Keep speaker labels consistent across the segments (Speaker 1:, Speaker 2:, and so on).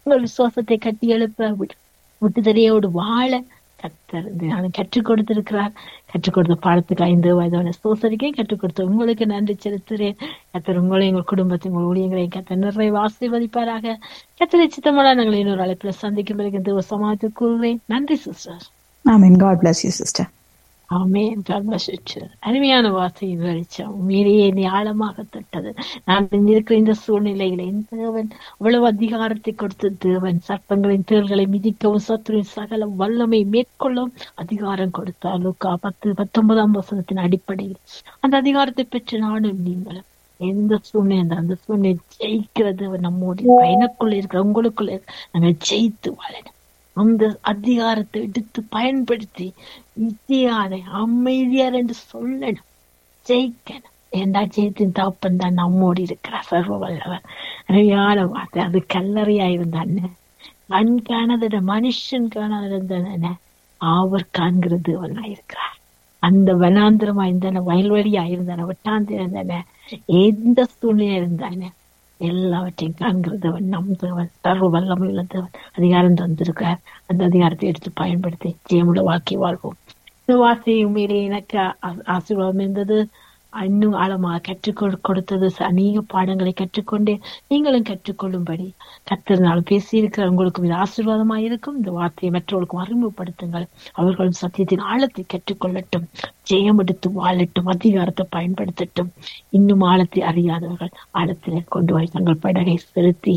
Speaker 1: உங்கள் விசுவாசத்தை கட்டி எழுப்ப விட்டு விட்டுதலையோடு வாழ கத்தர் நான் கற்றுக் கொடுத்திருக்கிறார் கற்றுக் கொடுத்த பாடத்துக்கு ஐந்து வயதான சோசரிக்கையும் கற்றுக் கொடுத்த உங்களுக்கு நன்றி செலுத்துகிறேன் கத்தர் உங்களை எங்கள் குடும்பத்தை உங்கள் ஊழியங்களையும் கத்தர் நிறைய ஆசீர்வதிப்பாராக கத்தரை சித்தமான நாங்கள் இன்னொரு அழைப்புல சந்திக்கும் பிறகு இந்த சமாளித்து கூறுவேன் நன்றி sister
Speaker 2: Amen. God bless you, sister.
Speaker 1: Amen God bless you, children. அருமையான வார்த்தையின் வெளிச்சம் உண்மையிலேயே நீ ஆழமாக தொட்டது நான் இருக்கிற இந்த சூழ்நிலையில இந்த தேவன் அவ்வளவு அதிகாரத்தை கொடுத்த தேவன் சர்ப்பங்களின் தேள்களை மிதிக்கவும் சத்துருவின் சகல வல்லமை மேற்கொள்ளவும் அதிகாரம் கொடுத்தார் லூக்கா பத்து பத்தொன்பதாம் வசனத்தின் அடிப்படையில் அந்த அதிகாரத்தை பெற்று நானும் நீங்களும் எந்த சூழ்நிலை அந்த- அந்த சூழ்நிலை ஜெயிக்கிறது நம்மோடு எனக்குள்ள இருக்கிற உங்களுக்குள்ள இருக்கிற நாங்கள் ஜெயித்து வாழணும் அந்த அதிகாரத்தை எடுத்து பயன்படுத்தி இத்தியாரை அமைதியார் என்று சொல்லணும் ஜெயிக்கணும் ஏண்டா ஜெயத்தின் தாப்பன் தான் நம்மோடு இருக்கிறார் சர்வ வல்லவர் அறியாத வார்த்தை அது கல்லறையா இருந்தானே கண் காணாத மனுஷன் காணாத இருந்தானே அவர் காண்கிற தேவனா இருக்கிறார் அந்த வனாந்திரமா இருந்தானே வயல்வெளியா இருந்தானே வட்டாந்திரம் இருந்தானே எந்த சூழ்நிலை இருந்தானே எல்லாவற்றையும் காண்கிறதவன் நம் தேவன் சர்வ வல்லமையுள்ள தேவன் அதிகாரம் தந்திருக்கிறார் அந்த அதிகாரத்தை எடுத்து பயன்படுத்தி ஜெயமுள்ள வாழ்க்கை வாழ்வோம் இந்த வார்த்தை உண்மையிலே எனக்கு ஆ- ஆசீர்வாதம் இருந்தது இன்னும் ஆழமாக கற்றுக் கொடு- கொடுத்தது அநேக பாடங்களை கற்றுக்கொண்டே நீங்களும் கற்றுக்கொள்ளும்படி கத்திரனால் பேசியிருக்கிற உங்களுக்கும் இது ஆசீர்வாதமா இருக்கும் இந்த வார்த்தையை மற்றவர்களுக்கும் அறிமுகப்படுத்துங்கள் அவர்களும் சத்தியத்தின் ஆழத்தை கற்றுக்கொள்ளட்டும் ஜெயம் எடுத்து வாழட்டும் அதிகாரத்தை பயன்படுத்தட்டும் இன்னும் ஆழத்தை அறியாதவர்கள் ஆழத்திலே கொண்டு போய் தங்கள் படகை செலுத்தி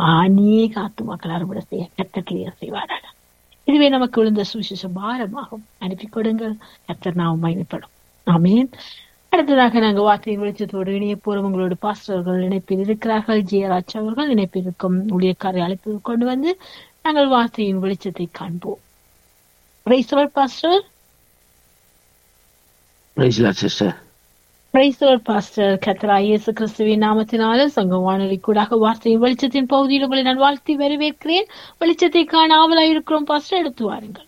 Speaker 1: அநேக ஆத்துமாக்கள் அறுவடை செய்ய கத்தக்கிரியா செய்வார்கள் இதுவே நமக்கு விழுந்த சுவிசேஷ பாரமாகும் அனுப்பி கொடுங்கள் கத்தர் நாம் மகிமைப்படும் ஆமீன் அடுத்ததாக நாங்கள் வார்த்தையின் வெளிச்சத்தோடு இணைய போறோம் உங்களோட பாஸ்டர்கள் இணைப்பில் இருக்கிறார்கள் ஜெயராஜ் அவர்கள் இணைப்பில் இருக்கும் ஊழியக்காரை அழைப்பு கொண்டு வந்து நாங்கள் வார்த்தையின் வெளிச்சத்தை காண்போம் praise the Lord pastor
Speaker 3: praise the Lord sister
Speaker 1: praise the Lord pastor கத்ரா இயேசு கிறிஸ்துவின் நாமத்தினால சங்க வானொலி கூடாக வார்த்தையின் வெளிச்சத்தின் பகுதியில் உங்களை நான் வாழ்த்தி வரவேற்கிறேன் வெளிச்சத்தை காண ஆவலாக இருக்கிறோம் பாஸ்டர் எடுத்து வாருங்கள்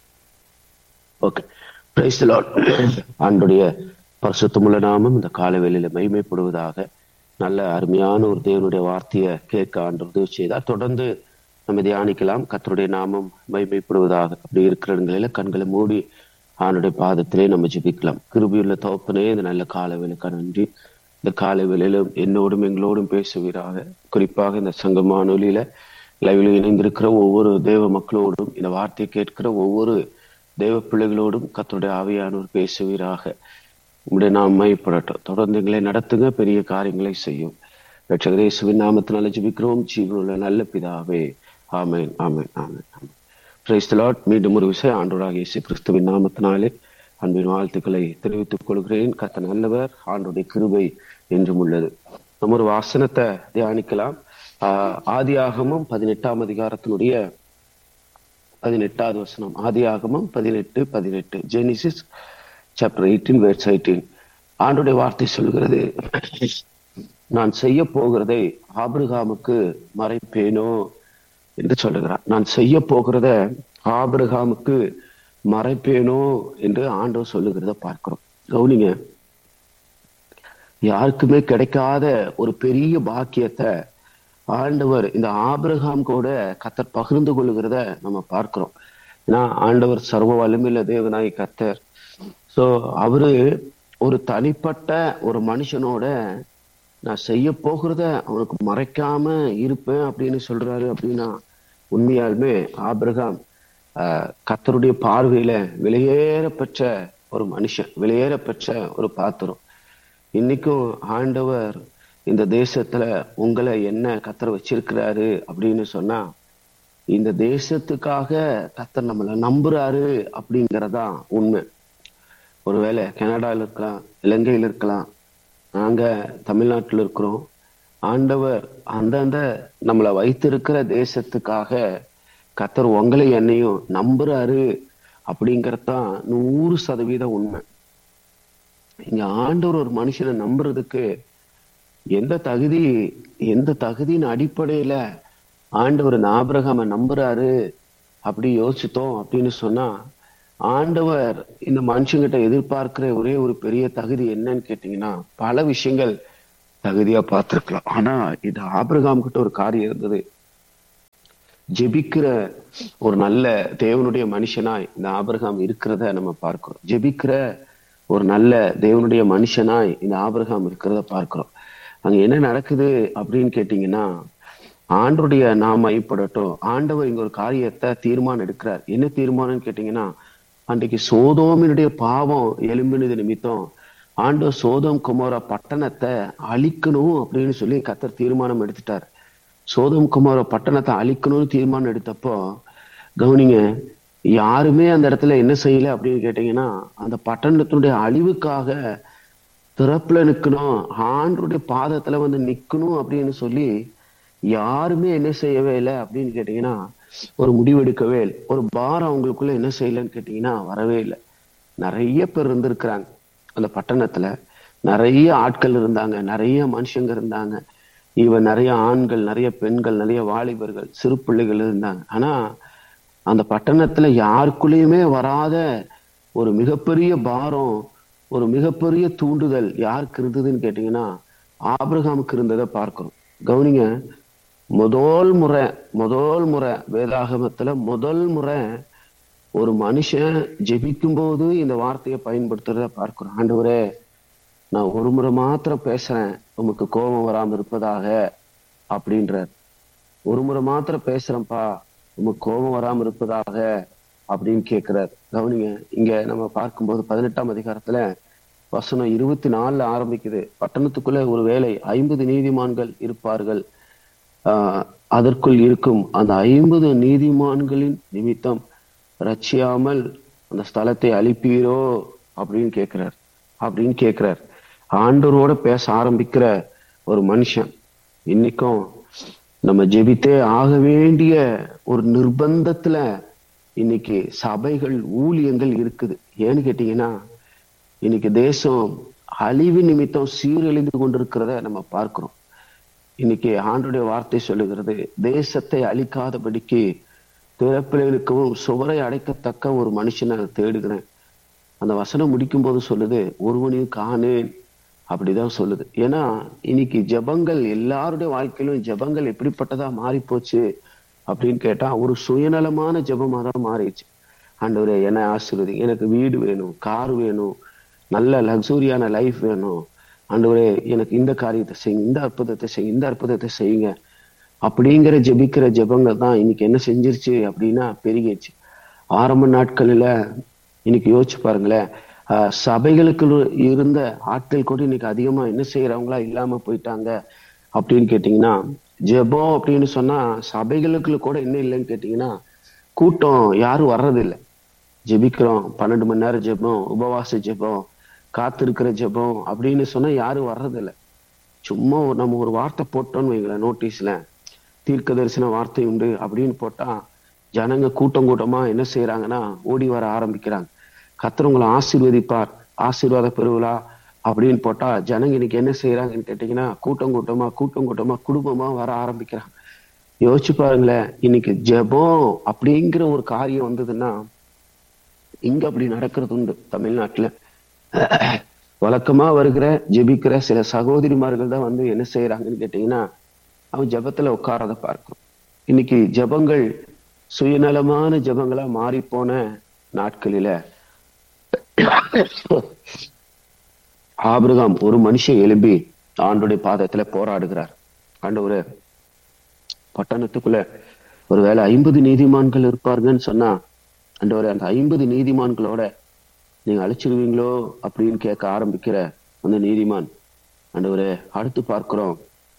Speaker 3: ஓகே பிரைஸ் லார்ட் ஆண்டுடைய பரிசுத்தமுள்ள நாமம் இந்த கால வேளையில மகிமைப்படுவதாக நல்ல அருமையான ஒரு தேவனுடைய வார்த்தையை கேட்க ஆண்டு உதவி செய்தார் தொடர்ந்து நம்ம தியானிக்கலாம் கர்த்தருடைய நாமம் மகிமைப்படுவதாக அப்படி இருக்கிற நிலையில கண்களை மூடி ஆண்டுடைய பாதத்திலே நம்ம ஜெபிக்கலாம் கிருபியுள்ள தோப்பனே இந்த நல்ல கால வேலைக்கான நன்றி இந்த காலை வேளையிலும் என்னோடும் எங்களோடும் பேசுவீராக குறிப்பாக இந்த சங்கமானொலியில லைவில் இணைந்திருக்கிற ஒவ்வொரு தேவ மக்களோடும் இந்த வார்த்தையை கேட்கிற ஒவ்வொரு தேவ பிள்ளைகளோடும் கர்த்தருடைய ஆவியானவர் பேசுவீராக உங்களுடைய நாம் மையப்படட்டும் தொடர்ந்து எங்களை நடத்துங்க பெரிய காரியங்களை செய்யும் ரட்சகர் இயேசுவின் நாமத்தினால ஜெபிக்கிறோம் ஜீவனுள்ள நல்ல பிதாவே ஆமென் ஆமென் ஆமென் ஆமென் பிரைஸ் லார்ட் மீண்டும் ஒரு விஷயம் ஆண்டவராக இயேசு கிறிஸ்துவின் நாமத்தினாலே அன்பின் வாழ்த்துக்களை தெரிவித்துக் கொள்கிறேன் கத்த நல்லவர் ஆண்டுடைய கிருபை என்றும் உள்ளது நம்ம ஒரு வாசனத்தை தியானிக்கலாம் ஆஹ் ஆதியாகமம் பதினெட்டாம் அதிகாரத்தினுடைய பதினெட்டாவது வசனம் ஆதியாகமம் பதினெட்டு பதினெட்டு Genesis chapter eighteen words eighteen ஆண்டுடைய வார்த்தை சொல்கிறது நான் செய்ய போகிறதை ஆபிரகாமுக்கு மறைப்பேனோ என்று சொல்லுகிறார் நான் செய்ய போகிறத ஆபிரகாமுக்கு மறைப்பேனோ என்று ஆண்டவர் சொல்லுகிறத பார்க்கிறோம் கவுனிங்க யாருக்குமே கிடைக்காத ஒரு பெரிய பாக்கியத்தை ஆண்டவர் இந்த ஆபிரகாம் கூட கத்தர் பகிர்ந்து கொள்ளுகிறத நம்ம பார்க்கிறோம் ஏன்னா ஆண்டவர் சர்வ வலிமையில தேவனாய் கத்தர் சோ அவரு ஒரு தனிப்பட்ட ஒரு மனுஷனோட நான் செய்ய போகிறத அவனுக்கு மறைக்காம இருப்பேன் அப்படின்னு சொல்றாரு அப்படின்னா உண்மையாலுமே ஆபிரகாம் ஆஹ் கத்தருடைய பார்வையில வெளியேற பெற்ற ஒரு மனுஷன் வெளியேற பெற்ற ஒரு பாத்திரம் இன்னைக்கும் ஆண்டவர் இந்த தேசத்துல உங்களை என்ன கத்தர் வச்சிருக்கிறாரு அப்படின்னு சொன்னா இந்த தேசத்துக்காக கத்தர் நம்மளை நம்புறாரு அப்படிங்கறதா உண்மை ஒருவேளை கனடால இருக்கலாம் இலங்கையில இருக்கலாம் நாங்க தமிழ்நாட்டுல இருக்கிறோம் ஆண்டவர் அந்தந்த நம்மளை வைத்திருக்கிற தேசத்துக்காக கத்தர் உங்களை என்னையும் நம்புறாரு அப்படிங்கறதுதான் நூறு சதவீதம் உண்மை இங்க ஆண்டவர் ஒரு மனுஷனை நம்புறதுக்கு எந்த தகுதி எந்த தகுதியின் அடிப்படையில ஆண்டவர் இந்த ஆபிரகாம நம்புறாரு அப்படி யோசித்தோம் அப்படின்னு சொன்னா ஆண்டவர் இந்த மனுஷங்கிட்ட எதிர்பார்க்கிற ஒரே ஒரு பெரிய தகுதி என்னன்னு கேட்டீங்கன்னா பல விஷயங்கள் தகுதியா பார்த்திருக்கலாம் ஆனா இது ஆபிரகாம் கிட்ட ஒரு காரியம் இருந்தது ஜெபிக்கிற ஒரு நல்ல தேவனுடைய மனுஷனாய் இந்த ஆபிரகாம் இருக்கிறத நம்ம பார்க்கிறோம் ஜெபிக்கிற ஒரு நல்ல தேவனுடைய மனுஷனாய் இந்த ஆபிரகாம் இருக்கிறத பார்க்கிறோம் அங்க என்ன நடக்குது அப்படின்னு கேட்டீங்கன்னா ஆண்டருடைய நாம ஐப்படட்டும் ஆண்டவர் இங்க ஒரு காரியத்தை தீர்மானம் எடுக்கிறார் என்ன தீர்மானம்னு கேட்டீங்கன்னா அன்றைக்கு சோதோமினுடைய பாவம் எலும்பினது நிமித்தம் ஆண்டவர் சோதோம் குமார பட்டணத்தை அழிக்கணும் அப்படின்னு சொல்லி கத்தர் தீர்மானம் எடுத்துட்டார் சோதம் குமார பட்டணத்தை அழிக்கணும்னு தீர்மானம் எடுத்தப்போ கவனிங்க யாருமே அந்த இடத்துல என்ன செய்யல அப்படின்னு கேட்டீங்கன்னா அந்த பட்டணத்தினுடைய அழிவுக்காக திறப்புல நிக்கணும் ஆண்டருடைய பாதத்துல வந்து நிக்கணும் அப்படின்னு சொல்லி யாருமே என்ன செய்யவே இல்லை அப்படின்னு கேட்டீங்கன்னா ஒரு முடிவெடுக்கவே இல்லை ஒரு பாரம் அவங்களுக்குள்ள என்ன செய்யலன்னு கேட்டீங்கன்னா வரவே இல்லை நிறைய பேர் இருந்திருக்கிறாங்க அந்த பட்டணத்துல நிறைய ஆட்கள் இருந்தாங்க நிறைய மனுஷங்க இருந்தாங்க இவன் நிறைய ஆண்கள் நிறைய பெண்கள் நிறைய வாலிபர்கள் சிறு பிள்ளைகள் இருந்தாங்க ஆனா அந்த பட்டணத்துல யாருக்குள்ளேயுமே வராத ஒரு மிகப்பெரிய பாரம் ஒரு மிகப்பெரிய தூண்டுதல் யாருக்கு இருந்ததுன்னு கேட்டீங்கன்னா ஆபிரகாமுக்கு இருந்ததை பார்க்கிறோம் கவனிங்க முதல் முறை முதல் முறை வேதாகமத்துல முதல் முறை ஒரு மனுஷன் ஜெபிக்கும் போது இந்த வார்த்தையை பயன்படுத்துறத பார்க்கிறோம் ஆண்டவரே நான் ஒரு முறை மாத்திரம் பேசுறேன் உமக்கு கோபம் வராம இருப்பதாக அப்படின்றார் ஒரு முறை மாத்திரம் பேசுறேன்ப்பா உமக்கு கோபம் வராம இருப்பதாக அப்படின்னு கேட்கிறார் கவனிங்க இங்க நம்ம பார்க்கும்போது பதினெட்டாம் அதிகாரத்துல வசனம் இருபத்தி நாலுல ஆரம்பிக்குது பட்டணத்துக்குள்ள ஒரு வேலை ஐம்பது நீதிமான்கள் இருப்பார்கள் ஆஹ் அதற்குள் இருக்கும் அந்த ஐம்பது நீதிமான்களின் நிமித்தம் ரட்சியாமல் அந்த ஸ்தலத்தை அழிப்பீரோ அப்படின்னு கேட்கிறார் அப்படின்னு கேட்கிறார் ஆண்டவரோட பேச ஆரம்பிக்கிற ஒரு மனுஷன் இன்னைக்கும் நம்ம ஜெபித்தே ஆக வேண்டிய ஒரு நிர்பந்தத்துல இன்னைக்கு சபைகள் ஊழியங்கள் இருக்குது ஏன்னு கேட்டீங்கன்னா இன்னைக்கு தேசம் அழிவு நிமித்தம் சீரழிந்து கொண்டிருக்கிறத நம்ம பார்க்கிறோம் இன்னைக்கு ஆண்டுடைய வார்த்தை சொல்லுகிறது தேசத்தை அழிக்காதபடிக்கு திறப்பிலைக்கும் சுவரை அடைக்கத்தக்க ஒரு மனுஷனை தேடுகிறேன் அந்த வசனம் முடிக்கும் போது சொல்லுது ஒருவனையும் காணேன் அப்படிதான் சொல்லுது ஏன்னா இன்னைக்கு ஜபங்கள் எல்லாருடைய வாழ்க்கையிலும் ஜபங்கள் எப்படிப்பட்டதா மாறி போச்சு அப்படின்னு கேட்டா ஒரு சுயநலமான ஜபமா தான் மாறிடுச்சு ஆண்டவரே என்ன ஆசீர்வதி எனக்கு வீடு வேணும் கார் வேணும் நல்ல லக்ஸூரியான லைஃப் வேணும் ஆண்டவரே எனக்கு இந்த காரியத்தை செய்யுங்க இந்த அற்புதத்தை செய்யுங்க இந்த அற்புதத்தை செய்யுங்க அப்படிங்கிற ஜெபிக்கிற ஜெபங்கள் தான் இன்னைக்கு என்ன செஞ்சிருச்சு அப்படின்னா பெருகிடுச்சு ஆரம்ப நாட்களில இன்னைக்கு யோசிச்சு பாருங்களேன் ஆஹ் சபைகளுக்கு இருந்த ஆட்கள் கூட இன்னைக்கு அதிகமா என்ன செய்யறவங்களா இல்லாம போயிட்டாங்க அப்படின்னு கேட்டீங்கன்னா ஜெபம் அப்படின்னு சொன்னா சபைகளுக்குள்ள கூட என்ன இல்லைன்னு கேட்டீங்கன்னா கூட்டம் யாரும் வர்றதில்லை ஜெபிக்கிறோம் பன்னெண்டு மணி நேரம் ஜெபம் உபவாச ஜெபம் காத்திருக்கிற ஜெபம் அப்படின்னு சொன்னா யாரும் வர்றதில்லை சும்மா ஒரு நம்ம ஒரு வார்த்தை போட்டோம்னு வைங்களேன் நோட்டீஸ்ல தீர்க்க தரிசன வார்த்தை உண்டு அப்படின்னு போட்டா ஜனங்க கூட்டம் கூட்டமா என்ன செய்யறாங்கன்னா ஓடி வர ஆரம்பிக்கிறாங்க கத்துறவங்களை ஆசீர்வதிப்பார் ஆசீர்வாத பெருவிழா அப்படின்னு போட்டா ஜனங்க இன்னைக்கு என்ன செய்யறாங்கன்னு கேட்டீங்கன்னா கூட்டம் கூட்டமா கூட்டம் கூட்டமா குடும்பமா வர ஆரம்பிக்கிறாங்க யோசிச்சு பாருங்களேன் இன்னைக்கு ஜெபம் அப்படிங்கிற ஒரு காரியம் வந்ததுன்னா இங்க அப்படி நடக்கிறது உண்டு தமிழ்நாட்டுல வழக்கமா வருகிற ஜெபிக்கிற சில சகோதரிமார்கள் தான் வந்து என்ன செய்யறாங்கன்னு கேட்டீங்கன்னா அவன் ஜெபத்துல உட்காரத பார்க்கிறோம் இன்னைக்கு ஜெபங்கள் சுயநலமான ஜெபங்களா மாறி போன நாட்களில ஆபிரகாம் ஒரு மனுஷன் எழும்பி ஆண்டுடைய பாதத்துல போராடுகிறார் ஆண்டவரே பட்டணத்துக்குள்ள ஒருவேளை ஐம்பது நீதிமான்கள் இருப்பாருங்கன்னு சொன்னா ஆண்டவரே அந்த ஐம்பது நீதிமான்களோட நீங்க அழைச்சிருவீங்களோ அப்படின்னு கேட்க ஆரம்பிக்கிற அந்த நீதிமான் ஆண்டவரே அடுத்து பார்க்கிறோம்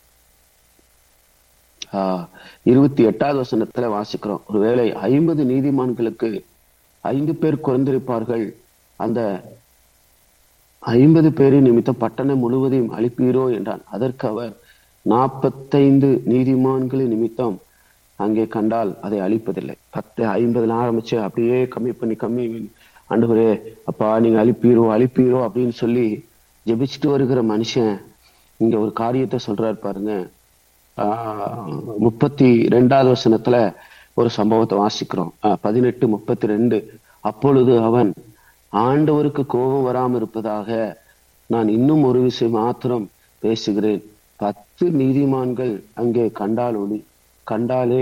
Speaker 3: ஆஹ் இருபத்தி எட்டாவது வசனத்துல வாசிக்கிறோம் ஒருவேளை ஐம்பது நீதிமான்களுக்கு ஐந்து பேர் குறைந்திருப்பார்கள் அந்த ஐம்பது பேரின் நிமித்தம் பட்டணம் முழுவதையும் அழிப்பீரோ என்றான் அதற்கு அவர் நாற்பத்தைந்து நீதிமான்களின் நிமித்தம் அங்கே கண்டால் அதை அழிப்பதில்லை பத்து ஐம்பதுல ஆரம்பிச்சு அப்படியே கம்மி பண்ணி கம்மி ஆண்டவரே அப்பா நீங்க அழிப்பீரோ அழிப்பீரோ அப்படின்னு சொல்லி ஜெபிச்சுட்டு வருகிற மனுஷன் இங்க ஒரு காரியத்தை சொல்றாரு பாருங்க ஆஹ் முப்பத்தி ரெண்டாவது வசனத்துல ஒரு சம்பவத்தை வாசிக்கிறோம் ஆஹ் பதினெட்டு முப்பத்தி ரெண்டு அப்பொழுது அவன் ஆண்டவருக்கு கோபம் வராம இருப்பதாக நான் இன்னும் ஒரு விஷயம் மாத்திரம் பேசுகிறேன் பத்து நீதிமான்கள் அங்கே கண்டால் ஒளி கண்டாலே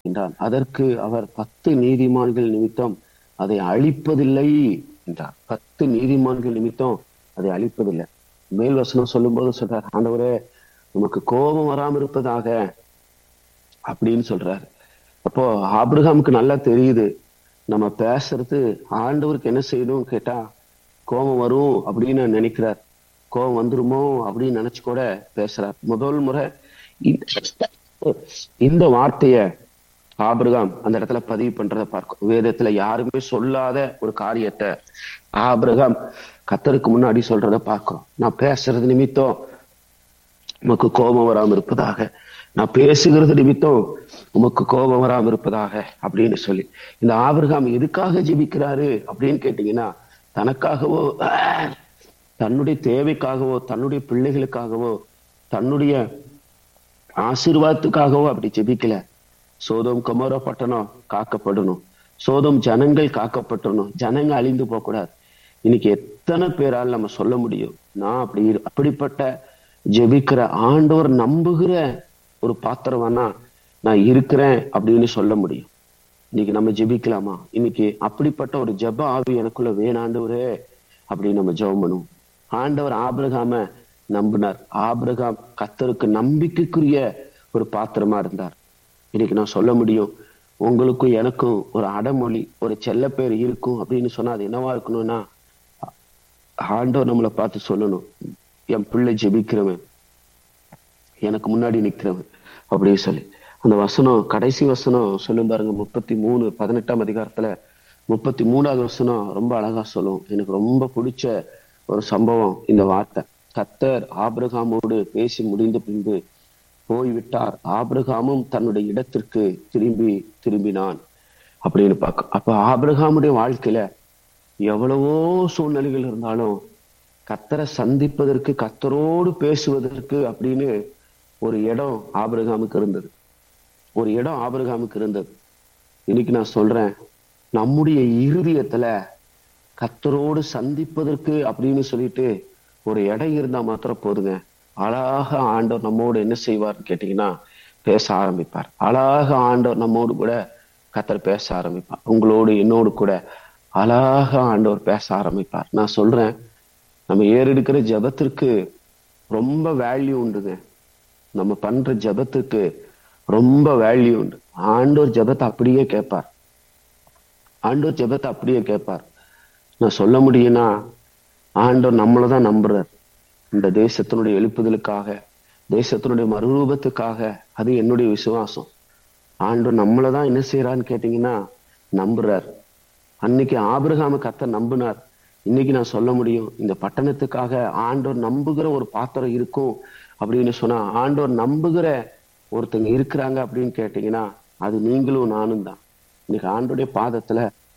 Speaker 3: என்றான் அதற்கு அவர் பத்து நீதிமான்கள் நிமித்தம் அதை அழிப்பதில்லை என்றார் பத்து நீதிமான்கள் நிமித்தம் அதை அழிப்பதில்லை மேல் வசனம் சொல்லும்போது சொல்றார் ஆண்டவரே உமக்கு கோபம் வராம இருப்பதாக அப்படின்னு சொல்றாரு அப்போ ஆபிரகாமுக்கு நல்லா தெரியுது நம்ம பேசுறது ஆண்டவருக்கு என்ன செய்யணும் கேட்டா கோபம் வரும் அப்படின்னு நினைக்கிறார் கோபம் வந்துருமோ அப்படின்னு நினைச்சு கூட பேசுறார் முதல் முறை இந்த- இந்த வார்த்தைய ஆபிரகாம் அந்த இடத்துல பதிவு பண்றத பார்க்கும் வேதத்துல யாருமே சொல்லாத ஒரு காரியத்தை ஆபிரகாம் கத்தருக்கு முன்னாடி சொல்றத பார்க்கிறோம் நான் பேசுறது நிமித்தம் உமக்கு கோபம் வராம இருப்பதாக நான் பேசுகிறது நிமித்தம் உமக்கு கோபம் வராம இருப்பதாக அப்படின்னு சொல்லி இந்த ஆபிரகாம் எதுக்காக ஜெபிக்கிறாரு அப்படின்னு கேட்டீங்கன்னா தனக்காகவோ தன்னுடைய தேவைக்காகவோ தன்னுடைய பிள்ளைகளுக்காகவோ தன்னுடைய ஆசீர்வாதத்துக்காகவோ அப்படி ஜெபிக்கல சோதம் குமர பட்டணம் காக்கப்படணும் சோதம் ஜனங்கள் காக்கப்பட்டணும் ஜனங்க அழிந்து போக கூடாது இன்னைக்கு எத்தனை பேரால் நம்ம சொல்ல முடியும் நான் அப்படி இரு- அப்படிப்பட்ட ஜெபிக்கிற ஆண்டவர் நம்புகிற ஒரு பாத்திரமானா நான் இருக்கிறேன் அப்படின்னு சொல்ல முடியும் இன்னைக்கு நம்ம ஜெபிக்கலாமா இன்னைக்கு அப்படிப்பட்ட ஒரு ஜெப ஆவி எனக்குள்ள வேணாண்டவரே அப்படின்னு நம்ம ஜெபம் பண்ணுவோம் ஆண்டவர் ஆபிரகாம நம்பினார் ஆபிரகாம் கத்தருக்கு நம்பிக்கைக்குரிய ஒரு பாத்திரமா இருந்தார் இன்னைக்கு நான் சொல்ல முடியும் உங்களுக்கும் எனக்கும் ஒரு அடமொழி ஒரு செல்ல பேர் இருக்கும் அப்படின்னு சொன்னா அது என்னவா இருக்கணும்னா ஆண்டவர் நம்மளை பார்த்து சொல்லணும் என் பிள்ளை ஜெபிக்கிறவன் எனக்கு முன்னாடி நிக்கிறவன் அப்படின்னு சொல்லி அந்த வசனம் கடைசி வசனம் சொல்லும் பாருங்க முப்பத்தி மூணு பதினெட்டாம் அதிகாரத்துல முப்பத்தி மூணாவது வசனம் ரொம்ப அழகா சொல்லும் எனக்கு ரொம்ப பிடிச்ச ஒரு சம்பவம் இந்த வார்த்தை கத்தர் ஆபிரகாமோடு பேசி முடிந்த பின்பு போய்விட்டார் ஆபிரகாமும் தன்னுடைய இடத்திற்கு திரும்பி திரும்பினான் அப்படின்னு பார்க்க அப்ப ஆபிரகாமுடைய வாழ்க்கையில எவ்வளவோ சூழ்நிலைகள் இருந்தாலும் கத்தரை சந்திப்பதற்கு கத்தரோடு பேசுவதற்கு அப்படின்னு ஒரு இடம் ஆபிரகாமுக்கு இருந்தது ஒரு இடம் ஆபிரகாமுக்கு இருந்தது இன்னைக்கு நான் சொல்றேன் நம்முடைய இருதயத்துல கத்தரோடு சந்திப்பதற்கு அப்படின்னு சொல்லிட்டு ஒரு இடம் இருந்தா மாத்திரம் போதுங்க அழகாக ஆண்டவர் நம்மோடு என்ன செய்வார்னு கேட்டீங்கன்னா பேச ஆரம்பிப்பார் அழகாக ஆண்டவர் நம்மோடு கூட கத்தர் பேச ஆரம்பிப்பார் உங்களோடு என்னோடு கூட அழகாக ஆண்டவர் பேச ஆரம்பிப்பார் நான் சொல்றேன் நம்ம ஏறெடுக்கிற ஜெபத்திற்கு ரொம்ப வேல்யூ உண்டுங்க நம்ம பண்ற ஜெபத்துக்கு ரொம்ப வேல்யூ உண்டு ஆண்டவர் ஜெபத்தை அப்படியே கேட்பார் ஆண்டவர் ஜெபத்தை அப்படியே கேட்பார் நான் சொல்ல முடியும்னா ஆண்டவர் நம்மளை தான் நம்புறார் இந்த தேசத்தினுடைய எழுப்புதலுக்காக தேசத்தினுடைய மறுரூபத்துக்காக அது என்னுடைய விசுவாசம் ஆண்டவர் நம்மளை தான் என்ன செய்யறான்னு கேட்டீங்கன்னா நம்புறார் அன்னைக்கு ஆபிரகாம கத்த நம்பினார் இன்னைக்கு நான் சொல்ல முடியும் இந்த பட்டணத்துக்காக ஆண்டவர் நம்புகிற ஒரு பாத்திரம் இருக்கும் அப்படின்னு சொன்னா ஆண்டவர் நம்புகிற ஒருத்தங்க இருக்கிறாங்க அப்படின்னு கேட்டீங்கன்னா அது நீங்களும் நானும் தான் இன்னைக்கு ஆண்டோடைய பாதத்துல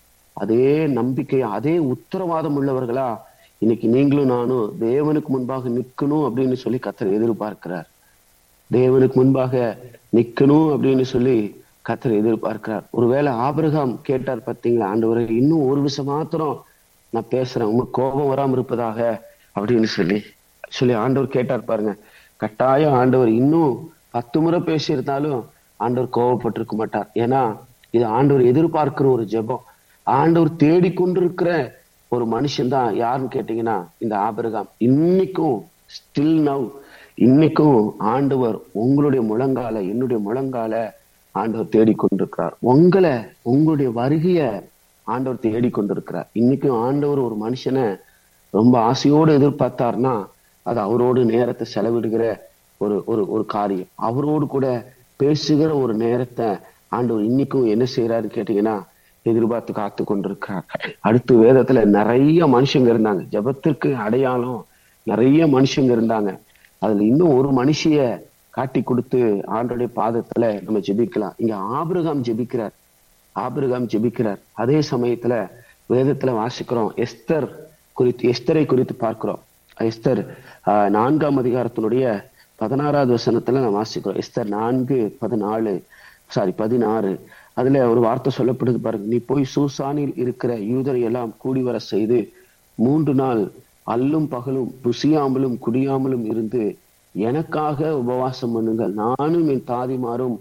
Speaker 3: அதே நம்பிக்கை அதே உத்தரவாதம் உள்ளவர்களா இன்னைக்கு நீங்களும் நானும் தேவனுக்கு முன்பாக நிக்கணும் அப்படின்னு சொல்லி கத்தர் எதிர்பார்க்கிறார் தேவனுக்கு முன்பாக நிக்கணும் அப்படின்னு சொல்லி கத்தர் எதிர்பார்க்கிறார் ஒருவேளை ஆபிரகாம் கேட்டார் பார்த்தீங்களா ஆண்டவரே இன்னும் ஒரு விஷயம் மாத்திரம் நான் பேசுறேன் உங்களுக்கு கோபம் வராம இருப்பதாக அப்படின்னு சொல்லி சொல்லி ஆண்டவர் கேட்டார் பாருங்க கட்டாயம் ஆண்டவர் இன்னும் பத்து முறை பேசியிருந்தாலும் ஆண்டவர் கோபப்பட்டிருக்க மாட்டார் ஏன்னா இது ஆண்டவர் எதிர்பார்க்கிற ஒரு ஜெபம் ஆண்டவர் தேடிக்கொண்டிருக்கிற ஒரு மனுஷன் தான் யாருன்னு கேட்டீங்கன்னா இந்த ஆபிரகாம் இன்னைக்கும் ஸ்டில் நவ் இன்னைக்கும் ஆண்டவர் உங்களுடைய முழங்கால என்னுடைய முழங்கால ஆண்டவர் தேடிக்கொண்டிருக்கிறார் உங்களை உங்களுடைய வருகைய ஆண்டவர் தேடிக்கொண்டிருக்கிறார் இன்னைக்கும் ஆண்டவர் ஒரு மனுஷனை ரொம்ப ஆசையோடு எதிர்பார்த்தார்னா அது அவரோடு நேரத்தை செலவிடுகிற ஒரு ஒரு ஒரு காரியம் அவரோடு கூட பேசுகிற ஒரு நேரத்தை ஆண்டவர் இன்னைக்கும் என்ன செய்யறாரு கேட்டீங்கன்னா எதிர்பார்த்து காத்து கொண்டிருக்கிறார் அடுத்து வேதத்துல நிறைய மனுஷங்க இருந்தாங்க ஜெபத்திற்கு அடையாளம் நிறைய மனுஷங்க இருந்தாங்க அதுல இன்னும் ஒரு மனுஷிய காட்டி கொடுத்து ஆண்டோடைய பாதத்துல நம்ம ஜெபிக்கலாம் இங்க ஆபிரகாம் ஜெபிக்கிறார் ஆபிரகாம் ஜெபிக்கிறார் அதே சமயத்துல வேதத்துல வாசிக்கிறோம் எஸ்தர் குறித்து எஸ்தரை குறித்து பார்க்கிறோம் எஸ்தர் ஆஹ், நான்காம் அதிகாரத்தினுடைய பதினாறாவது வசனத்துல நான் வாசிக்கிறோம் எஸ்தர் நான்கு பதினாலு சாரி பதினாறு அதுல ஒரு வார்த்தை சொல்லப்படுது பாருங்க நீ போய் சூசானில் இருக்கிற யூதரை எல்லாம் கூடி வர செய்து மூன்று நாள் அல்லும் பகலும் புசியாமலும் குடியாமலும் இருந்து எனக்காக உபவாசம் பண்ணுங்கள் நானும் என் தாதிமாரும்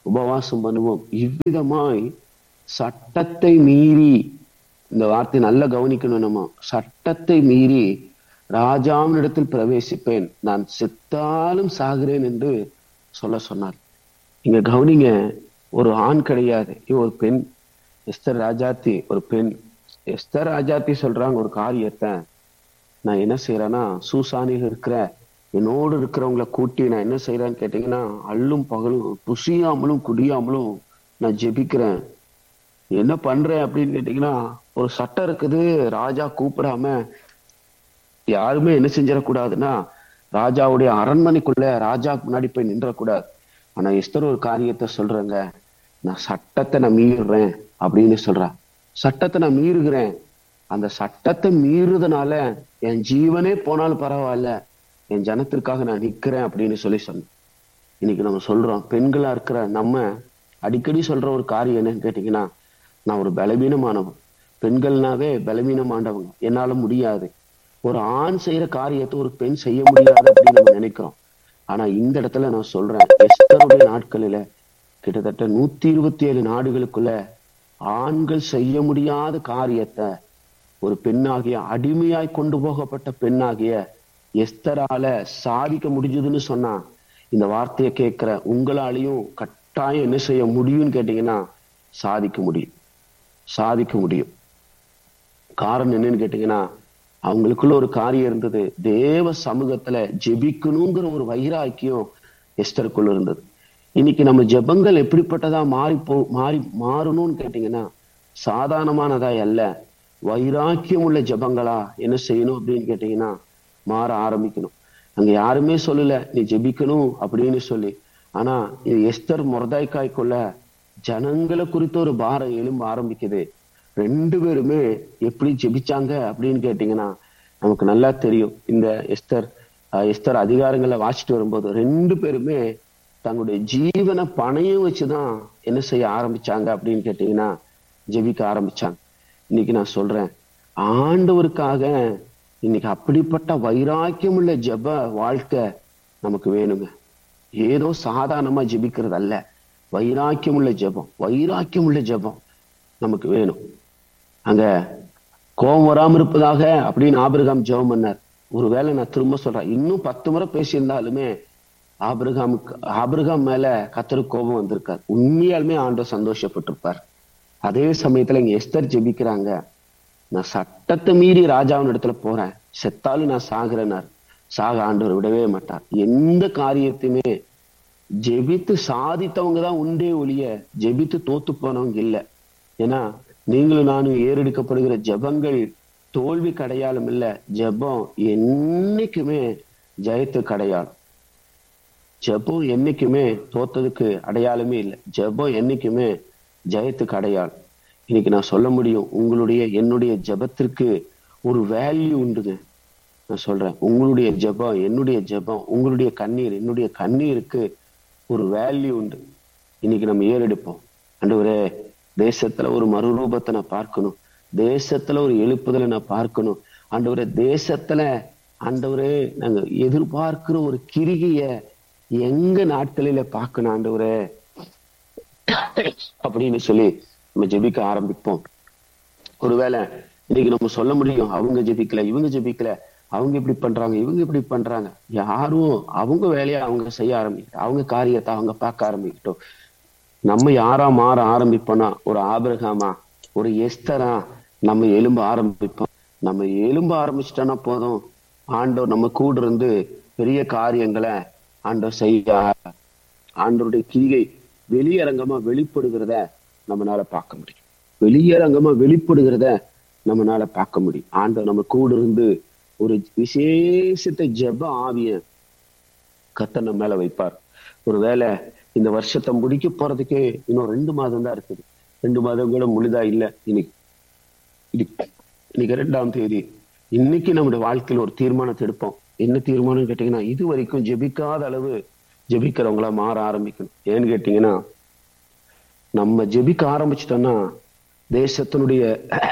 Speaker 3: உபவாசம் பண்ணுவோம் இவ்விதமாய் சட்டத்தை மீறி இந்த வார்த்தை நல்லா கவனிக்கணும் நம்ம சட்டத்தை மீறி ராஜாவினிடத்தில் பிரவேசிப்பேன் நான் செத்தாலும் சாகிறேன் என்று சொல்ல சொன்னார் இங்க கவனிங்க ஒரு ஆண் கிடையாது இவ ஒரு பெண் எஸ்தர் ராஜாத்தி ஒரு பெண் எஸ்தர் ராஜாத்தி சொல்றாங்க ஒரு காரியத்தை நான் என்ன செய்யறேன்னா சூசானில் இருக்கிற என்னோடு இருக்கிறவங்கள கூட்டி நான் என்ன செய்யறேன்னு கேட்டீங்கன்னா அள்ளும் பகலும் புசியாமலும் குடியாமலும் நான் ஜெபிக்கிறேன் என்ன பண்றேன் அப்படின்னு கேட்டீங்கன்னா ஒரு சட்டம் இருக்குது ராஜா கூப்பிடாம யாருமே என்ன செஞ்சிடக்கூடாதுன்னா ராஜாவுடைய அரண்மனைக்குள்ள ராஜா முன்னாடி போய் நின்றக்கூடாது ஆனா எஸ்தர் ஒரு காரியத்தை சொல்றேங்க நான் சட்டத்தை நான் மீறுறேன் அப்படின்னு சொல்றா சட்டத்தை நான் மீறுகிறேன் அந்த சட்டத்தை மீறுதனால என் ஜீவனே போனாலும் பரவாயில்ல என் ஜனத்திற்காக நான் நிக்கிறேன் அப்படின்னு சொல்லி சொன்னேன் இன்னைக்கு நம்ம சொல்றோம் பெண்களா இருக்கிற நம்ம அடிக்கடி சொல்ற ஒரு காரியம் என்னன்னு கேட்டீங்கன்னா நான் ஒரு பலவீனமானவன் பெண்கள்னாவே பலவீனமானவங்க என்னால முடியாது ஒரு ஆண் செய்யற காரியத்தை ஒரு பெண் செய்ய முடியாது அப்படின்னு நம்ம நினைக்கிறோம் ஆனா இந்த இடத்துல நான் சொல்றேன் எஸ்தருடைய நாட்களில கிட்டத்தட்ட நூத்தி இருபத்தி ஏழு நாடுகளுக்குள்ள ஆண்கள் செய்ய முடியாத காரியத்தை ஒரு பெண்ணாகிய அடிமையாய் கொண்டு போகப்பட்ட பெண்ணாகிய எஸ்தரால சாதிக்க முடிஞ்சதுன்னு சொன்னா இந்த வார்த்தையை கேட்கிற உங்களாலையும் கட்டாயம் என்ன செய்ய முடியும்னு கேட்டீங்கன்னா சாதிக்க முடியும் சாதிக்க முடியும் காரணம் என்னன்னு கேட்டீங்கன்னா அவங்களுக்குள்ள ஒரு காரியம் இருந்தது தேவ சமூகத்துல ஜெபிக்கணுங்கிற ஒரு வைராக்கியம் எஸ்டருக்குள்ள இருந்தது இன்னைக்கு நம்ம ஜெபங்கள் எப்படிப்பட்டதா மாறி போ மாறி மாறணும்னு கேட்டீங்கன்னா சாதாரணமானதா அல்ல வைராக்கியம் உள்ள ஜெபங்களா என்ன செய்யணும் அப்படின்னு கேட்டீங்கன்னா மாற ஆரம்பிக்கணும் அங்க யாருமே சொல்லல நீ ஜெபிக்கணும் அப்படின்னு சொல்லி ஆனா இது எஸ்தர் முரதாய்க்காய்க்குள்ள ஜனங்களை குறித்த ஒரு பாரம் எலும்ப ஆரம்பிக்குது ரெண்டு பேருமே எப்படி ஜெபிச்சாங்க அப்படின்னு கேட்டீங்கன்னா நமக்கு நல்லா தெரியும் இந்த எஸ்தர் அஹ், எஸ்தர் அதிகாரங்களை வாசிட்டு வரும்போது ரெண்டு பேருமே தங்களுடைய ஜீவனை பணையும் வச்சுதான் என்ன செய்ய ஆரம்பிச்சாங்க அப்படின்னு கேட்டீங்கன்னா ஜெபிக்க ஆரம்பிச்சாங்க இன்னைக்கு நான் சொல்றேன் ஆண்டவருக்காக இன்னைக்கு அப்படிப்பட்ட வைராக்கியம் உள்ள ஜெப வாழ்க்கை நமக்கு வேணுங்க ஏதோ சாதாரணமா ஜெபிக்கிறது அல்ல வைராக்கியம் உள்ள ஜெபம் வைராக்கியம் உள்ள ஜெபம் நமக்கு வேணும் அங்க கோபம் வராம இருப்பதாக அப்படின்னு ஆபிரகாம் ஜெபம் பண்ணார் ஒருவேளை நான் திரும்ப சொல்றேன் இன்னும் பத்து முறை பேசியிருந்தாலுமே ஆபிரகாமுக்கு ஆபிரகாம் மேல கத்தருக்கு கோபம் வந்திருக்கார் உண்மையாலுமே ஆண்டவர் சந்தோஷப்பட்டிருப்பார் அதே சமயத்துல இங்க எஸ்தர் ஜெபிக்கிறாங்க நான் சட்டத்தை மீறி ராஜாவின் இடத்துல போறேன் செத்தாலும் நான் சாகிறேனார் சாக ஆண்டவர் விடவே மாட்டார் எந்த காரியத்தையுமே ஜெபித்து சாதித்தவங்க தான் உண்டே ஒழிய ஜெபித்து தோத்து போனவங்க இல்ல ஏன்னா நீங்களும் நானும் ஏறெடுக்கப்படுகிற ஜெபங்கள் தோல்வி கடையாளம் இல்ல ஜெபம் என்னைக்குமே ஜெயத்துக்கு அடையாளம் ஜெபம் என்னைக்குமே தோத்ததுக்கு அடையாளமே இல்லை ஜெபம் என்னைக்குமே ஜெயத்துக்கு அடையாளம் இன்னைக்கு நான் சொல்ல முடியும் உங்களுடைய என்னுடைய ஜெபத்திற்கு ஒரு வேல்யூ உண்டுங்க நான் சொல்றேன் உங்களுடைய ஜெபம் என்னுடைய ஜெபம் உங்களுடைய கண்ணீர் என்னுடைய கண்ணீருக்கு ஒரு வேல்யூ உண்டு இன்னைக்கு நம்ம ஏறெடுப்போம் ஆண்டவரே தேசத்துல ஒரு மறுரூபத்தை நான் பார்க்கணும் தேசத்துல ஒரு எழுப்புதலை நான் பார்க்கணும் ஆண்டவரே தேசத்துல ஆண்டவரே நாங்க எதிர்பார்க்கிற ஒரு கிரிகைய எங்க நாட்களில பார்க்கணும் ஆண்டவரே அப்படின்னு சொல்லி நம்ம ஜெபிக்க ஆரம்பிப்போம் ஒருவேளை இன்னைக்கு நம்ம சொல்ல முடியும் அவங்க ஜெபிக்கல இவங்க ஜெபிக்கல அவங்க இப்படி பண்றாங்க இவங்க இப்படி பண்றாங்க யாரும் அவங்க வேலையை அவங்க செய்ய ஆரம்பிக்கட்டும் அவங்க காரியத்தை அவங்க பார்க்க ஆரம்பிக்கட்டும் நம்ம யாரா மாற ஆரம்பிப்போம்னா ஒரு ஆபிரகாமா ஒரு எஸ்தரா நம்ம எலும்ப ஆரம்பிப்போம் நம்ம எலும்ப ஆரம்பிச்சிட்டோம்னா போதும் ஆண்டவர் நம்ம கூட இருந்து பெரிய காரியங்களை ஆண்டவர் செய்ய ஆண்டவருடைய கிரிகை வெளியரங்கமா வெளிப்படுகிறத நம்மளால பார்க்க முடியும் வெளியரங்கமா வெளிப்படுகிறத நம்மளால பார்க்க முடியும் ஆண்டவர் நம்ம கூட இருந்து ஒரு விசேஷத்தை ஜெப ஆவிய கத்த நம்ம மேல வைப்பார் ஒருவேளை இந்த வருஷத்தை முடிக்க போறதுக்கே இன்னும் ரெண்டு மாதம் தான் இருக்குது ரெண்டு மாதம் கூட முழுதா இல்ல இன்னைக்கு இன்னைக்கு- இன்னைக்கு ரெண்டாம் தேதி இன்னைக்கு நம்முடைய வாழ்க்கையில ஒரு தீர்மானத்தை எடுப்போம் என்ன தீர்மானம் கேட்டீங்கன்னா இது வரைக்கும் ஜெபிக்காத அளவு ஜெபிக்கிறவங்களா மாற ஆரம்பிக்கணும் ஏன்னு கேட்டீங்கன்னா நம்ம ஜெபிக்க ஆரம்பிச்சிட்டோம்னா தேசத்தினுடைய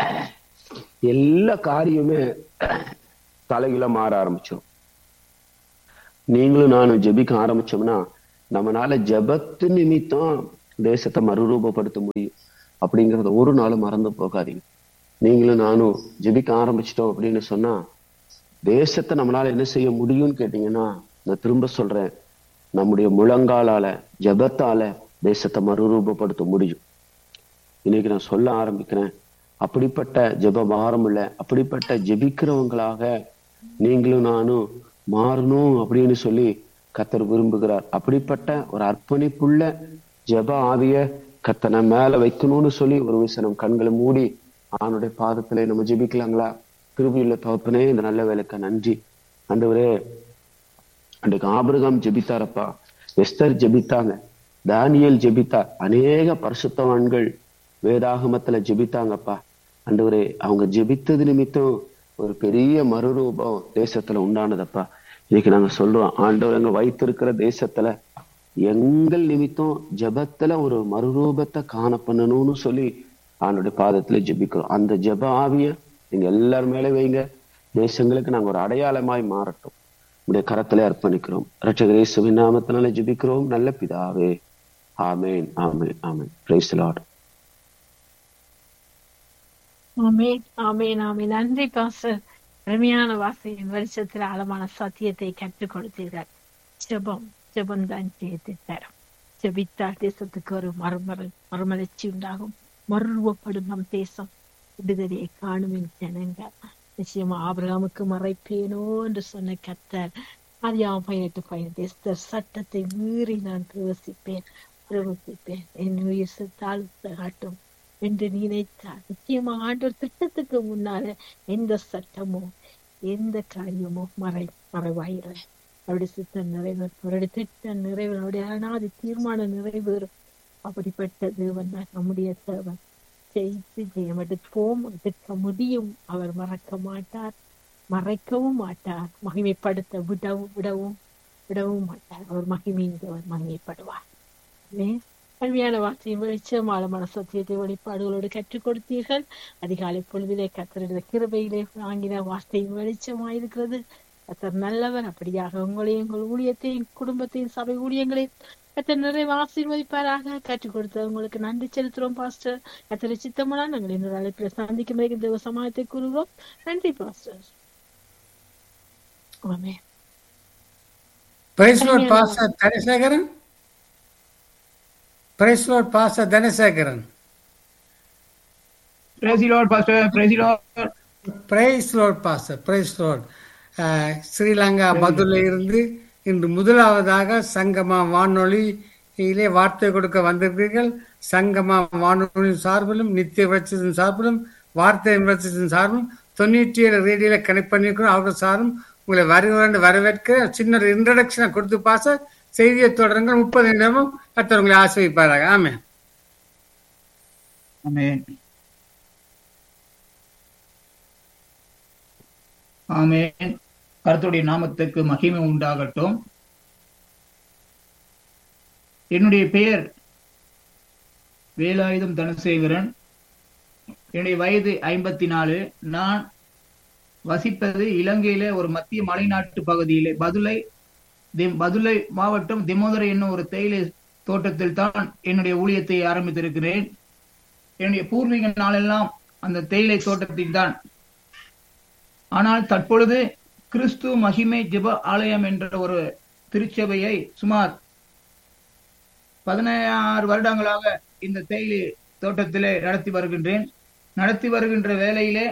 Speaker 3: எல்லா காரியமே தலைகீழ மாற ஆரம்பிச்சிடும் நீங்களும் நானும் ஜெபிக்க ஆரம்பிச்சோம்னா நம்மனால ஜெபத்து நிமித்தம் தேசத்தை மறுரூபப்படுத்த முடியும் அப்படிங்கறத ஒரு நாளும் மறந்து போகாதீங்க நீங்களும் நானும் ஜெபிக்க ஆரம்பிச்சிட்டோம் அப்படின்னு சொன்னா தேசத்தை நம்மளால என்ன செய்ய முடியும்னு கேட்டீங்கன்னா நான் திரும்ப சொல்றேன் நம்முடைய முழங்காலால ஜெபத்தால தேசத்தை மறுரூபப்படுத்த முடியும் இன்னைக்கு நான் சொல்ல ஆரம்பிக்கிறேன் அப்படிப்பட்ட ஜெப பாரம் இல்ல அப்படிப்பட்ட ஜெபிக்கிறவங்களாக நீங்களும் நானும் மாறணும் அப்படின்னு சொல்லி கத்தர் விரும்புகிறார் அப்படிப்பட்ட ஒரு அர்ப்பணிப்புள்ள ஜெப ஆவிய கத்தனை மேல வைக்கணும்னு சொல்லி ஒரு விசனம் கண்களை மூடி ஆணுடைய பாதத்துல நம்ம ஜெபிக்கலாங்களா கிருபியுள்ள தகப்பனே இந்த நல்ல வேலைக்கு நன்றி ஆண்டவரே அன்றைக்கு ஆபிரகாம் ஜெபித்தாரப்பா எஸ்தர் ஜெபித்தாங்க தானியல் ஜெபித்தார் அநேக பரிசுத்தவான்கள் வேதாகமத்துல ஜெபித்தாங்கப்பா ஆண்டவரே அவங்க ஜெபித்தது நிமித்தம் ஒரு பெரிய மறுரூபம் தேசத்துல உண்டானதப்பா இன்னைக்கு நாங்க சொல்றோம் ஆண்டவர் எங்க வைத்திருக்கிற தேசத்துல எங்கள் நிமித்தம் ஜெபத்துல ஒரு மறுரூபத்தை காண பண்ணணும்னு சொல்லி ஆண்டுடைய பாதத்துல ஜெபிக்கிறோம் அந்த ஜெப ஆவிய நீங்க எல்லாரும் மேலே வைங்க தேசங்களுக்கு நாங்க ஒரு அடையாளமாய் மாறட்டும் உடைய கரத்திலே அர்ப்பணிக்கிறோம் ரட்சகரேசுவின் நாமத்தினால ஜெபிக்கிறோம் நல்ல பிதாவே ஆமேன் ஆமேன் ஆமேன் பிரைஸ் லார்ட்
Speaker 1: ஆமேன் ஆமேன் ஆமேன் நன்றி பாஸ்டர் அருமையான வார்த்தையின் வெளிச்சத்தில் ஆழமான சத்தியத்தை கற்றுக் கொடுத்தீர்கள் ஜெபம் ஜெபம் தான் ஜெயத்தை தரும் ஜெபித்தால் தேசத்துக்கு ஒரு மறுமறை மறுமலர்ச்சி உண்டாகும் மறுரூபப்படும் நம் தேசம் விடுதலையை காணும் என் ஜனங்கள் நிச்சயமா ஆபிரகாமுக்கு மறைப்பேனோ என்று சொன்ன கத்தர் அதிகம் பதினெட்டு பதினெட்டு எஸ்தர் சட்டத்தை மீறி நான் பிரவசிப்பேன் பிரவசிப்பேன் என் உயிர் செத்தால் காட்டும் என்று நினைத்தார் நிச்சயமா ஆண்டவர் திட்டத்துக்கு முன்னால எந்த சட்டமோ எந்த காரியமோ மறை மறைவாயிர அவருடைய சித்தம் நிறைவேறும் அவருடைய திட்டம் நிறைவேறும் அவருடைய அனாதி தீர்மானம் நிறைவேறும் அப்படிப்பட்ட தேவன் தான் நம்முடைய தேவன் ஜெயித்து ஜெயம் எடுப்போம் எடுக்க முடியும் அவர் மறக்க மாட்டார் மறைக்கவும் மாட்டார் மகிமைப்படுத்த விடவும் விடவும் விடவும் மாட்டார் அவர் மகிமையின் தேவன் மகிமைப்படுவார் கல்வியான வார்த்தையும் வெளிச்சம் ஆழமான சத்தியத்தை வெளிப்பாடுகளோடு கற்றுக் கொடுத்தீர்கள் அதிகாலை பொழுதிலே கத்தருடைய கிருபையிலே வாங்கின வார்த்தையும் வெளிச்சமாயிருக்கிறது கத்தர் நல்லவர் அப்படியாக உங்களையும் உங்கள் ஊழியத்தையும் குடும்பத்தையும் சபை ஊழியங்களையும் கத்தர் நிறைவு ஆசீர்வதிப்பாராக கற்றுக் கொடுத்த உங்களுக்கு நன்றி செலுத்துறோம் பாஸ்டர் கத்தரை சித்தமுனா நாங்கள் இன்னொரு அழைப்பில் சந்திக்கும் வரைக்கும் தேவ சமாயத்தை கூறுகிறோம் நன்றி பாஸ்டர் ஆமே
Speaker 4: praise Lord pastor Dhanasekaran praise Lord pastor Dhanasekaran
Speaker 5: Praise the Lord, Pastor. Praise the Lord.
Speaker 4: Praise Lord pastor praise Lord Sri Lanka Madurai இருந்து இன்று முதலாவதாக சங்கமா வானொலியிலே வார்த்தை கொடுக்க வந்திருக்கிறீர்கள் சங்கமா வானொலி சார்பிலும் நித்திய விளச்சத்தின் சார்பிலும் வார்த்தை விளச்சத்தின் சார்பிலும் தொண்ணூற்றி ஏழு ரேடியோல கனெக்ட் பண்ணியிருக்கிறோம் அவர்கள் சாரும் உங்களை வருகிறேன் வரவேற்க சின்ன ஒரு இன்ட்ரடக்ஷனை கொடுத்து பாச செய்தியை தொடருங்கள் முப்பது நிமிடமும் கத்தர் உங்களை ஆசிரிப்பாராக ஆமே
Speaker 5: Amen. ஆமென் கர்த்தருடைய நாமத்துக்கு மகிமை உண்டாகட்டும் என்னுடைய பெயர் வேலாயுதம் தனசேகரன் என்னுடைய வயது ஐம்பத்தி நாலு நான் வசிப்பது இலங்கையில ஒரு மத்திய மலைநாட்டு பகுதியிலே பதுளை தி- பதுளை மாவட்டம் திமோதரை என்னும் ஒரு தேயிலை தோட்டத்தில் தான் என்னுடைய ஊழியத்தை ஆரம்பித்திருக்கிறேன் என்னுடைய பூர்வீக நாளெல்லாம் அந்த தேயிலை தோட்டத்தில் தான் ஆனால் தற்பொழுது கிறிஸ்து மகிமை ஜெப ஆலயம் என்ற ஒரு திருச்சபையை சுமார் பதினாறு வருடங்களாக இந்த தேயிலை தோட்டத்திலே நடத்தி வருகின்றேன் நடத்தி வருகின்ற வேளையிலே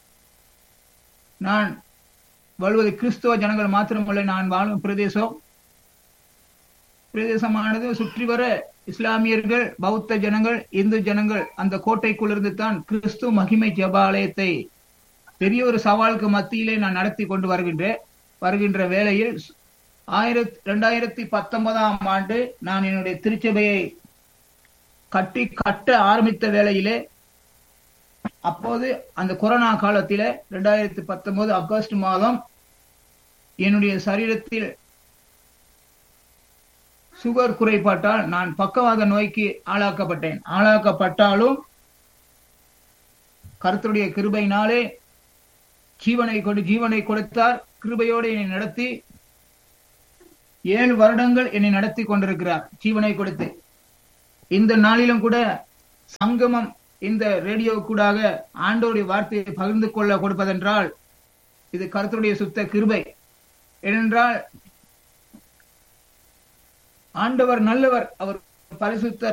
Speaker 5: நான் வாழ்வது கிறிஸ்துவ ஜனங்கள் மாத்திரமல்ல நான் வாழும் பிரதேசம் பிரதேசமானது சுற்றி வர இஸ்லாமியர்கள் பௌத்த ஜனங்கள் இந்து ஜனங்கள் அந்த கோட்டைக்குள்ளிருந்து தான் கிறிஸ்து மகிமை ஜெபாலயத்தை பெரிய ஒரு சவாலுக்கு மத்தியிலே நான் நடத்தி கொண்டு வருகின்றேன் வருகின்ற வேளையில் ஆயிரத்தி ரெண்டாயிரத்தி பத்தொன்பதாம் ஆண்டு நான் என்னுடைய திருச்சபையை கட்டி கட்ட ஆரம்பித்த வேளையிலே அப்போது அந்த கொரோனா காலத்திலே ரெண்டாயிரத்தி பத்தொன்பது ஆகஸ்ட் மாதம் என்னுடைய சரீரத்தில் சுகர் குறைபாட்டால் நான் பக்கவாத நோய்க்கு ஆளாக்கப்பட்டேன் ஆளாக்கப்பட்டாலும் கர்த்தருடைய கிருபையினாலே ஜீவனை கொண்டு ஜீவனை கொடுத்தார் கிருபையோடு என்னை நடத்தி ஏழு வருடங்கள் என்னை நடத்தி கொண்டிருக்கிறார் ஜீவனை கொடுத்து இந்த நாளிலும் கூட சங்கமம் இந்த ரேடியோ கூடாக ஆண்டோடைய வார்த்தையை பகிர்ந்து கொள்ள கொடுப்பதென்றால் இது கருத்துடைய சுத்த கிருபை ஏனென்றால் ஆண்டவர் நல்லவர் அவர் பரிசுத்தர்